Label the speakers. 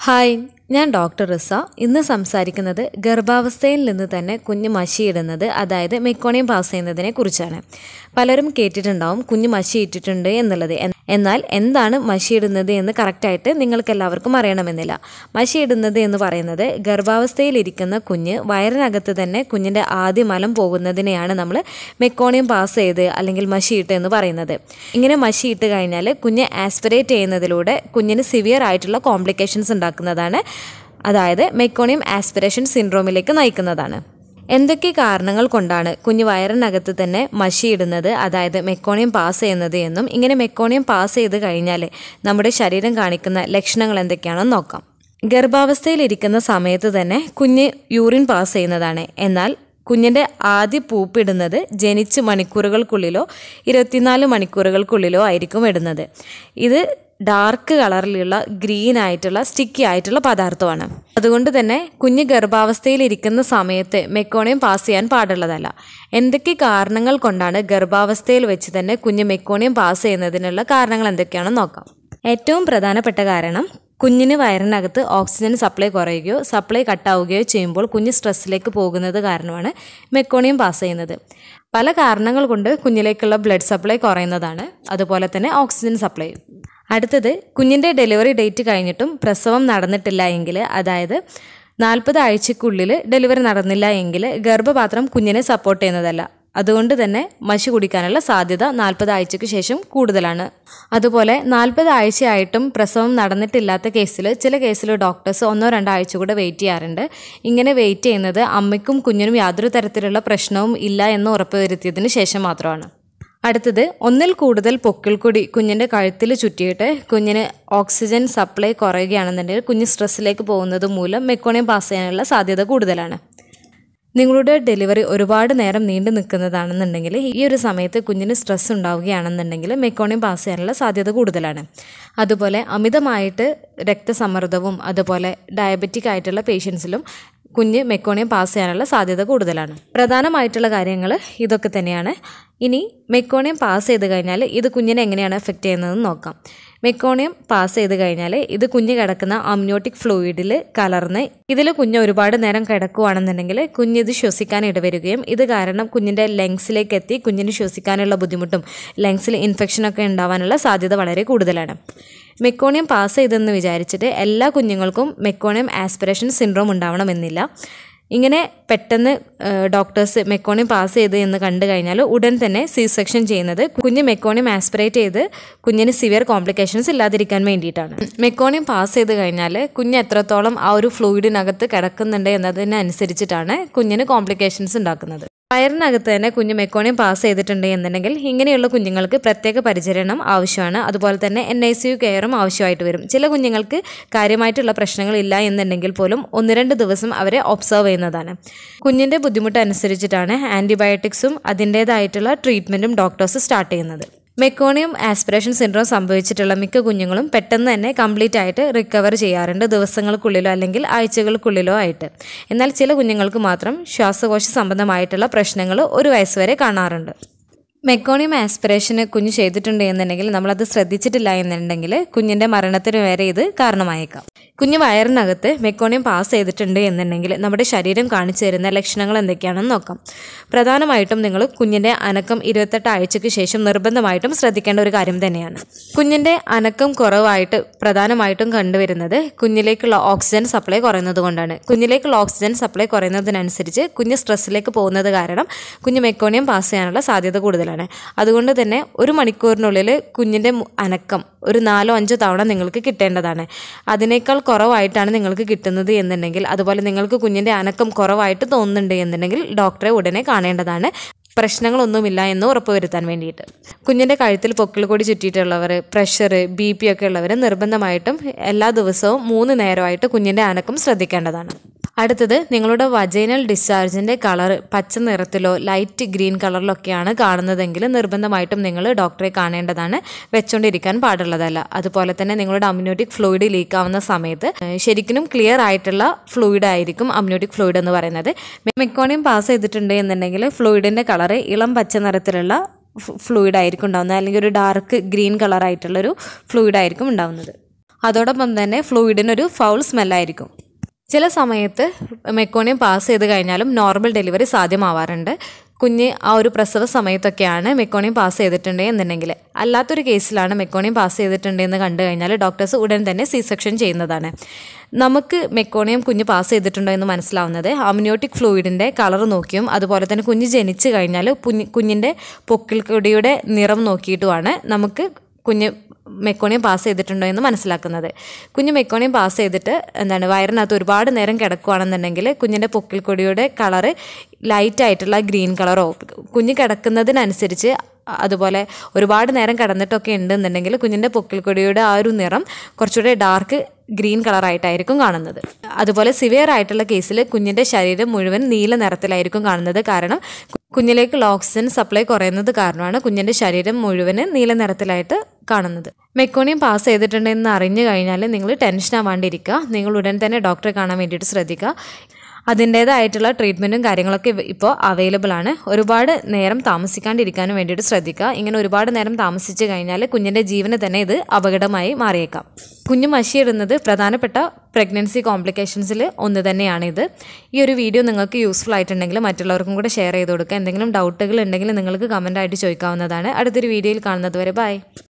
Speaker 1: hi ഞാൻ doctor റിസ ഇന്ന് സംസാരിക്കുന്നത് ഗർഭാവസ്ഥയിൽ നിന്ന് തന്നെ കുഞ്ഞ് മഷിയിടുന്നത് അതായത് മെക്കോണിയം പാസ് ചെയ്യുന്നതിനെ കുറിച്ചാണ് പലരും കേട്ടിട്ടുണ്ടാവും കുഞ്ഞ് മഷി ഇട്ടിട്ടുണ്ട് എന്നുള്ളത് എൻ- എന്നാൽ എന്താണ് മഷിയിടുന്നത് എന്ന് കറക്റ്റായിട്ട് നിങ്ങൾക്ക് എല്ലാവർക്കും അറിയണമെന്നില്ല മഷിയിടുന്നത് എന്ന് പറയുന്നത് ഗർഭാവസ്ഥയിലിരിക്കുന്ന കുഞ്ഞ് വയറിനകത്ത് തന്നെ കുഞ്ഞിൻ്റെ ആദ്യ മലം പോകുന്നതിനെയാണ് നമ്മൾ മെക്കോണിയം പാസ് ചെയ്ത് അല്ലെങ്കിൽ മഷിയിട്ട് എന്ന് പറയുന്നത് ഇങ്ങനെ മഷിയിട്ട് കഴിഞ്ഞാൽ കുഞ്ഞ് ആസ്പിറേറ്റ് ചെയ്യുന്നതിലൂടെ കുഞ്ഞിന് സിവിയർ ആയിട്ടുള്ള കോംപ്ലിക്കേഷൻസ് ഉണ്ടാക്കുന്നതാണ് അതായത് മെക്കോണിയം ആസ്പിറേഷൻ സിൻഡ്രോമിലേക്ക് നയിക്കുന്നതാണ് എന്തൊക്കെ കാരണങ്ങൾ കൊണ്ടാണ് കുഞ്ഞ് വയറിനകത്ത് തന്നെ മഷിയിടുന്നത് അതായത് മെക്കോണിയം പാസ് ചെയ്യുന്നത് എന്നും ഇങ്ങനെ മെക്കോണിയം പാസ് ചെയ്ത് കഴിഞ്ഞാൽ നമ്മുടെ ശരീരം കാണിക്കുന്ന ലക്ഷണങ്ങൾ എന്തൊക്കെയാണെന്ന് നോക്കാം ഗർഭാവസ്ഥയിലിരിക്കുന്ന സമയത്ത് തന്നെ കുഞ്ഞ് യൂറിൻ പാസ് ചെയ്യുന്നതാണ് എന്നാൽ കുഞ്ഞിൻ്റെ ആദ്യ പൂപ്പിടുന്നത് ജനിച്ച് മണിക്കൂറുകൾക്കുള്ളിലോ ഇരുപത്തിനാല് മണിക്കൂറുകൾക്കുള്ളിലോ ആയിരിക്കും ഇടുന്നത് ഇത് ഡാർക്ക് കളറിലുള്ള ഗ്രീൻ ആയിട്ടുള്ള സ്റ്റിക്കി ആയിട്ടുള്ള പദാർത്ഥമാണ് അതുകൊണ്ട് തന്നെ കുഞ്ഞ് ഗർഭാവസ്ഥയിൽ ഇരിക്കുന്ന സമയത്ത് മെക്കോണിയം പാസ് ചെയ്യാൻ പാടുള്ളതല്ല എന്തൊക്കെ കാരണങ്ങൾ കൊണ്ടാണ് ഗർഭാവസ്ഥയിൽ വെച്ച് തന്നെ കുഞ്ഞ് മെക്കോണിയം പാസ് ചെയ്യുന്നതിനുള്ള കാരണങ്ങൾ എന്തൊക്കെയാണെന്ന് നോക്കാം ഏറ്റവും പ്രധാനപ്പെട്ട കാരണം കുഞ്ഞിന് വയറിനകത്ത് ഓക്സിജൻ സപ്ലൈ കുറയുകയോ സപ്ലൈ കട്ടാവുകയോ ചെയ്യുമ്പോൾ കുഞ്ഞ് സ്ട്രെസ്സിലേക്ക് പോകുന്നത് കാരണമാണ് മെക്കോണിയം പാസ് ചെയ്യുന്നത് പല കാരണങ്ങൾ കൊണ്ട് കുഞ്ഞിലേക്കുള്ള ബ്ലഡ് സപ്ലൈ കുറയുന്നതാണ് അതുപോലെ തന്നെ ഓക്സിജൻ സപ്ലൈ അടുത്തത് കുഞ്ഞിൻ്റെ ഡെലിവറി ഡേറ്റ് കഴിഞ്ഞിട്ടും പ്രസവം നടന്നിട്ടില്ല എങ്കിൽ അതായത് നാൽപ്പത് ആഴ്ചക്കുള്ളിൽ ഡെലിവറി നടന്നില്ല എങ്കിൽ ഗർഭപാത്രം കുഞ്ഞിനെ സപ്പോർട്ട് ചെയ്യുന്നതല്ല അതുകൊണ്ട് തന്നെ മഷി കുടിക്കാനുള്ള സാധ്യത നാൽപ്പത് ആഴ്ചയ്ക്ക് ശേഷം കൂടുതലാണ് അതുപോലെ നാൽപ്പത് ആഴ്ചയായിട്ടും പ്രസവം നടന്നിട്ടില്ലാത്ത കേസിൽ ചില കേസിൽ ഡോക്ടേഴ്സ് ഒന്നോ രണ്ടോ ആഴ്ച കൂടെ വെയിറ്റ് ചെയ്യാറുണ്ട് ഇങ്ങനെ വെയിറ്റ് ചെയ്യുന്നത് അമ്മയ്ക്കും കുഞ്ഞിനും യാതൊരു തരത്തിലുള്ള പ്രശ്നവും ഇല്ല എന്ന് ഉറപ്പുവരുത്തിയതിന് ശേഷം മാത്രമാണ് അടുത്തത് ഒന്നിൽ കൂടുതൽ പൊക്കിൾക്കൊടി കുഞ്ഞിൻ്റെ കഴുത്തിൽ ചുറ്റിയിട്ട് കുഞ്ഞിന് ഓക്സിജൻ സപ്ലൈ കുറയുകയാണെന്നുണ്ടെങ്കിൽ കുഞ്ഞ് സ്ട്രെസ്സിലേക്ക് പോകുന്നത് മൂലം മെക്കോണിയം പാസ് ചെയ്യാനുള്ള സാധ്യത കൂടുതലാണ് നിങ്ങളുടെ ഡെലിവറി ഒരുപാട് നേരം നീണ്ടു നിൽക്കുന്നതാണെന്നുണ്ടെങ്കിൽ ഈ ഒരു സമയത്ത് കുഞ്ഞിന് സ്ട്രെസ് ഉണ്ടാവുകയാണെന്നുണ്ടെങ്കിൽ മെക്കോണിയം പാസ് ചെയ്യാനുള്ള സാധ്യത കൂടുതലാണ് അതുപോലെ അമിതമായിട്ട് രക്തസമ്മർദ്ദവും അതുപോലെ ഡയബറ്റിക് ആയിട്ടുള്ള പേഷ്യൻസിലും കുഞ്ഞ് മെക്കോണിയം പാസ് ചെയ്യാനുള്ള സാധ്യത കൂടുതലാണ് പ്രധാനമായിട്ടുള്ള കാര്യങ്ങൾ ഇതൊക്കെ തന്നെയാണ് ഇനി മെക്കോണിയം പാസ് ചെയ്ത് കഴിഞ്ഞാൽ ഇത് കുഞ്ഞിനെ എങ്ങനെയാണ് എഫക്റ്റ് ചെയ്യുന്നതെന്ന് നോക്കാം മെക്കോണിയം പാസ് ചെയ്ത് കഴിഞ്ഞാൽ ഇത് കുഞ്ഞ് കിടക്കുന്ന അമ്നോട്ടിക് ഫ്ലൂയിഡിൽ കലർന്ന് ഇതിൽ കുഞ്ഞ് ഒരുപാട് നേരം കിടക്കുകയാണെന്നുണ്ടെങ്കിൽ കുഞ്ഞ് ഇത് ശ്വസിക്കാൻ ഇടവരികയും ഇത് കാരണം കുഞ്ഞിൻ്റെ ലങ്സിലേക്ക് എത്തി കുഞ്ഞിന് ശ്വസിക്കാനുള്ള ബുദ്ധിമുട്ടും ലങ്സിൽ ഇൻഫെക്ഷനൊക്കെ ഉണ്ടാവാനുള്ള സാധ്യത വളരെ കൂടുതലാണ് മെക്കോണിയം പാസ് ചെയ്തെന്ന് വിചാരിച്ചിട്ട് എല്ലാ കുഞ്ഞുങ്ങൾക്കും മെക്കോണിയം ആസ്പിറേഷൻ സിൻഡ്രോം ഉണ്ടാവണമെന്നില്ല ഇങ്ങനെ പെട്ടെന്ന് ഡോക്ടേഴ്സ് മെക്കോണിയം പാസ് ചെയ്ത് എന്ന് കണ്ടു കഴിഞ്ഞാൽ ഉടൻ തന്നെ സി സെക്ഷൻ ചെയ്യുന്നത് കുഞ്ഞ് മെക്കോണിയം ആസ്പിറേറ്റ് ചെയ്ത് കുഞ്ഞിന് സിവിയർ കോംപ്ലിക്കേഷൻസ് ഇല്ലാതിരിക്കാൻ വേണ്ടിയിട്ടാണ് മെക്കോണിയം പാസ് ചെയ്ത് കഴിഞ്ഞാൽ കുഞ്ഞ് എത്രത്തോളം ആ ഒരു ഫ്ലൂയിഡിനകത്ത് കിടക്കുന്നുണ്ട് എന്നതിനനുസരിച്ചിട്ടാണ് കുഞ്ഞിന് കോംപ്ലിക്കേഷൻസ് ഉണ്ടാക്കുന്നത് വയറിനകത്ത് തന്നെ കുഞ്ഞ് മെക്കോണിയം പാസ് ചെയ്തിട്ടുണ്ട് എന്നുണ്ടെങ്കിൽ ഇങ്ങനെയുള്ള കുഞ്ഞുങ്ങൾക്ക് പ്രത്യേക പരിചരണം ആവശ്യമാണ് അതുപോലെ തന്നെ എൻ ഐ സി യു കെയറും ആവശ്യമായിട്ട് വരും ചില കുഞ്ഞുങ്ങൾക്ക് കാര്യമായിട്ടുള്ള പ്രശ്നങ്ങൾ ഇല്ല എന്നുണ്ടെങ്കിൽ പോലും ഒന്ന് രണ്ട് ദിവസം അവരെ ഒബ്സർവ് ചെയ്യുന്നതാണ് കുഞ്ഞിൻ്റെ ബുദ്ധിമുട്ട് അനുസരിച്ചിട്ടാണ് ആൻറ്റിബയോട്ടിക്സും അതിൻ്റേതായിട്ടുള്ള ട്രീറ്റ്മെൻറ്റും ഡോക്ടേഴ്സ് സ്റ്റാർട്ട് ചെയ്യുന്നത് മെക്കോണിയം ആസ്പിറേഷൻ സിൻഡ്രോം സംഭവിച്ചിട്ടുള്ള മിക്ക കുഞ്ഞുങ്ങളും പെട്ടെന്ന് തന്നെ കംപ്ലീറ്റ് ആയിട്ട് റിക്കവർ ചെയ്യാറുണ്ട് ദിവസങ്ങൾക്കുള്ളിലോ അല്ലെങ്കിൽ ആഴ്ചകൾക്കുള്ളിലോ ആയിട്ട് എന്നാൽ ചില കുഞ്ഞുങ്ങൾക്ക് മാത്രം ശ്വാസകോശ സംബന്ധമായിട്ടുള്ള പ്രശ്നങ്ങൾ ഒരു വയസ്സ് വരെ കാണാറുണ്ട് മെക്കോണിയം ആസ്പിറേഷന് കുഞ്ഞ് ചെയ്തിട്ടുണ്ട് എന്നുണ്ടെങ്കിൽ നമ്മളത് ശ്രദ്ധിച്ചിട്ടില്ല എന്നുണ്ടെങ്കിൽ കുഞ്ഞിൻ്റെ മരണത്തിന് വരെ ഇത് കാരണമായേക്കാം കുഞ്ഞ് വയറിനകത്ത് മെക്കോണിയം പാസ് ചെയ്തിട്ടുണ്ട് എന്നുണ്ടെങ്കിൽ നമ്മുടെ ശരീരം കാണിച്ചു തരുന്ന ലക്ഷണങ്ങൾ എന്തൊക്കെയാണെന്ന് നോക്കാം പ്രധാനമായിട്ടും നിങ്ങൾ കുഞ്ഞിൻ്റെ അനക്കം ഇരുപത്തെട്ട് ആഴ്ചയ്ക്ക് ശേഷം നിർബന്ധമായിട്ടും ശ്രദ്ധിക്കേണ്ട ഒരു കാര്യം തന്നെയാണ് കുഞ്ഞിൻ്റെ അനക്കം കുറവായിട്ട് പ്രധാനമായിട്ടും കണ്ടുവരുന്നത് കുഞ്ഞിലേക്കുള്ള ഓക്സിജൻ സപ്ലൈ കുറയുന്നത് കൊണ്ടാണ് കുഞ്ഞിലേക്കുള്ള ഓക്സിജൻ സപ്ലൈ കുറയുന്നതിനനുസരിച്ച് കുഞ്ഞ് സ്ട്രെസ്സിലേക്ക് പോകുന്നത് കാരണം കുഞ്ഞ് മെക്കോണിയം പാസ് ചെയ്യാനുള്ള സാധ്യത കൂടുതലാണ് അതുകൊണ്ട് തന്നെ ഒരു മണിക്കൂറിനുള്ളിൽ കുഞ്ഞിൻ്റെ മു- അനക്കം ഒരു നാലോ അഞ്ചോ തവണ നിങ്ങൾക്ക് കിട്ടേണ്ടതാണ് അതിനേക്കാൾ കുറവായിട്ടാണ് നിങ്ങൾക്ക് കിട്ടുന്നത് എന്നുണ്ടെങ്കിൽ അതുപോലെ നിങ്ങൾക്ക് കുഞ്ഞിൻ്റെ അനക്കം കുറവായിട്ട് തോന്നുന്നുണ്ട് എന്നുണ്ടെങ്കിൽ ഡോക്ടറെ ഉടനെ കാണേണ്ടതാണ് പ്രശ്നങ്ങളൊന്നുമില്ല എന്ന് ഉറപ്പുവരുത്താൻ വേണ്ടിയിട്ട് കുഞ്ഞിൻ്റെ കഴുത്തിൽ പൊക്കിൾ കൂടി ചുറ്റിയിട്ടുള്ളവർ പ്രഷർ ബി പി ഒക്കെ ഉള്ളവർ നിർബന്ധമായിട്ടും എല്ലാ ദിവസവും മൂന്ന് നേരമായിട്ട് കുഞ്ഞിൻ്റെ അനക്കം ശ്രദ്ധിക്കേണ്ടതാണ് അടുത്തത് നിങ്ങളുടെ വജൈനൽ ഡിസ്ചാർജിൻ്റെ കളർ പച്ച നിറത്തിലോ ലൈറ്റ് ഗ്രീൻ കളറിലൊക്കെയാണ് കാണുന്നതെങ്കിൽ നിർബന്ധമായിട്ടും നിങ്ങൾ ഡോക്ടറെ കാണേണ്ടതാണ് വെച്ചുകൊണ്ടിരിക്കാൻ പാടുള്ളതല്ല അതുപോലെ തന്നെ നിങ്ങളുടെ അമ്യൂണിറ്റിക് ഫ്ലൂയിഡ് ലീക്ക് ആവുന്ന സമയത്ത് ഏഹ്, ശരിക്കും ക്ലിയർ ആയിട്ടുള്ള ഫ്ലൂയിഡ് ആയിരിക്കും അമ്യൂണിറ്റിക് ഫ്ലൂയിഡ് എന്ന് പറയുന്നത് മെക്കോണിയം പാസ് ചെയ്തിട്ടുണ്ട് എന്നുണ്ടെങ്കിൽ ഫ്ലൂയിഡിൻ്റെ കളറ് ഇളം പച്ച നിറത്തിലുള്ള ഫ്ലൂയിഡ് ആയിരിക്കും ഉണ്ടാവുന്നത് അല്ലെങ്കിൽ ഒരു ഡാർക്ക് ഗ്രീൻ കളറായിട്ടുള്ളൊരു ഫ്ലൂയിഡ് ആയിരിക്കും ഉണ്ടാവുന്നത് അതോടൊപ്പം തന്നെ ഫ്ലൂയിഡിനൊരു ഫൗൾ സ്മെല്ലായിരിക്കും ചില സമയത്ത് മെക്കോണിയം പാസ് ചെയ്ത് കഴിഞ്ഞാലും നോർമൽ ഡെലിവറി സാധ്യമാവാറുണ്ട് കുഞ്ഞ് ആ ഒരു പ്രസവ സമയത്തൊക്കെയാണ് മെക്കോണിയം പാസ് ചെയ്തിട്ടുണ്ട് എന്നുണ്ടെങ്കിൽ അല്ലാത്തൊരു കേസിലാണ് മെക്കോണിയം പാസ് ചെയ്തിട്ടുണ്ട് എന്ന് കണ്ടു കഴിഞ്ഞാൽ ഡോക്ടേഴ്സ് ഉടൻ തന്നെ സി സെക്ഷൻ ചെയ്യുന്നതാണ് നമുക്ക് മെക്കോണിയം കുഞ്ഞ് പാസ് ചെയ്തിട്ടുണ്ടോ എന്ന് മനസ്സിലാവുന്നത് അമ്നിയോട്ടിക് ഫ്ലൂയിഡിൻ്റെ കളർ നോക്കിയും അതുപോലെ തന്നെ കുഞ്ഞ് ജനിച്ചു കഴിഞ്ഞാൽ കുഞ്ഞ് കുഞ്ഞിൻ്റെ പൊക്കിൾക്കൊടിയുടെ നിറം നോക്കിയിട്ടുമാണ് നമുക്ക് കുഞ്ഞ് മെക്കോണിയം പാസ് ചെയ്തിട്ടുണ്ടോ എന്ന് മനസ്സിലാക്കുന്നത് കുഞ്ഞ് മെക്കോണിയം പാസ് ചെയ്തിട്ട് എന്താണ് വയറിനകത്ത് ഒരുപാട് നേരം കിടക്കുകയാണെന്നുണ്ടെങ്കിൽ കുഞ്ഞിൻ്റെ പൊക്കിൾക്കൊടിയുടെ കളറ് ലൈറ്റ് ആയിട്ടുള്ള ഗ്രീൻ കളറോ കുഞ്ഞ് കിടക്കുന്നതിനനുസരിച്ച് അതുപോലെ ഒരുപാട് നേരം കിടന്നിട്ടൊക്കെ ഉണ്ടെന്നുണ്ടെങ്കിൽ കുഞ്ഞിൻ്റെ പൊക്കിൾക്കൊടിയുടെ ആ ഒരു നിറം കുറച്ചുകൂടെ ഡാർക്ക് ഗ്രീൻ കളറായിട്ടായിരിക്കും കാണുന്നത് അതുപോലെ സിവിയർ ആയിട്ടുള്ള കേസിൽ കുഞ്ഞിൻ്റെ ശരീരം മുഴുവൻ നീല നിറത്തിലായിരിക്കും കാണുന്നത് കാരണം കുഞ്ഞിലേക്കുള്ള ഓക്സിജൻ സപ്ലൈ കുറയുന്നത് കാരണമാണ് കുഞ്ഞിൻ്റെ ശരീരം മുഴുവന് നീല നിറത്തിലായിട്ട് കാണുന്നത് മെക്കോണിയം പാസ് ചെയ്തിട്ടുണ്ടെന്ന് അറിഞ്ഞു കഴിഞ്ഞാൽ നിങ്ങൾ ടെൻഷൻ ആവാണ്ടിരിക്കുക നിങ്ങൾ ഉടൻ തന്നെ ഡോക്ടറെ കാണാൻ വേണ്ടിയിട്ട് ശ്രദ്ധിക്കുക അതിൻ്റേതായിട്ടുള്ള ട്രീറ്റ്മെൻറ്റും കാര്യങ്ങളൊക്കെ ഇപ്പോൾ അവൈലബിൾ ആണ് ഒരുപാട് നേരം താമസിക്കാണ്ടിരിക്കാനും വേണ്ടിയിട്ട് ശ്രദ്ധിക്കുക ഇങ്ങനെ ഒരുപാട് നേരം താമസിച്ച് കഴിഞ്ഞാൽ കുഞ്ഞിൻ്റെ ജീവന് തന്നെ ഇത് അപകടമായി മാറിയേക്കാം കുഞ്ഞ് മഷിയിടുന്നത് പ്രധാനപ്പെട്ട പ്രഗ്നൻസി കോംപ്ലിക്കേഷൻസിൽ ഒന്ന് തന്നെയാണിത് ഈ ഒരു വീഡിയോ നിങ്ങൾക്ക് യൂസ്ഫുൾ ആയിട്ടുണ്ടെങ്കിൽ മറ്റുള്ളവർക്കും കൂടെ ഷെയർ ചെയ്ത് കൊടുക്കുക എന്തെങ്കിലും ഡൗട്ടുകൾ ഉണ്ടെങ്കിൽ നിങ്ങൾക്ക് കമൻ്റായിട്ട് ചോദിക്കാവുന്നതാണ് അടുത്തൊരു വീഡിയോയിൽ കാണുന്നത് വരെ ബൈ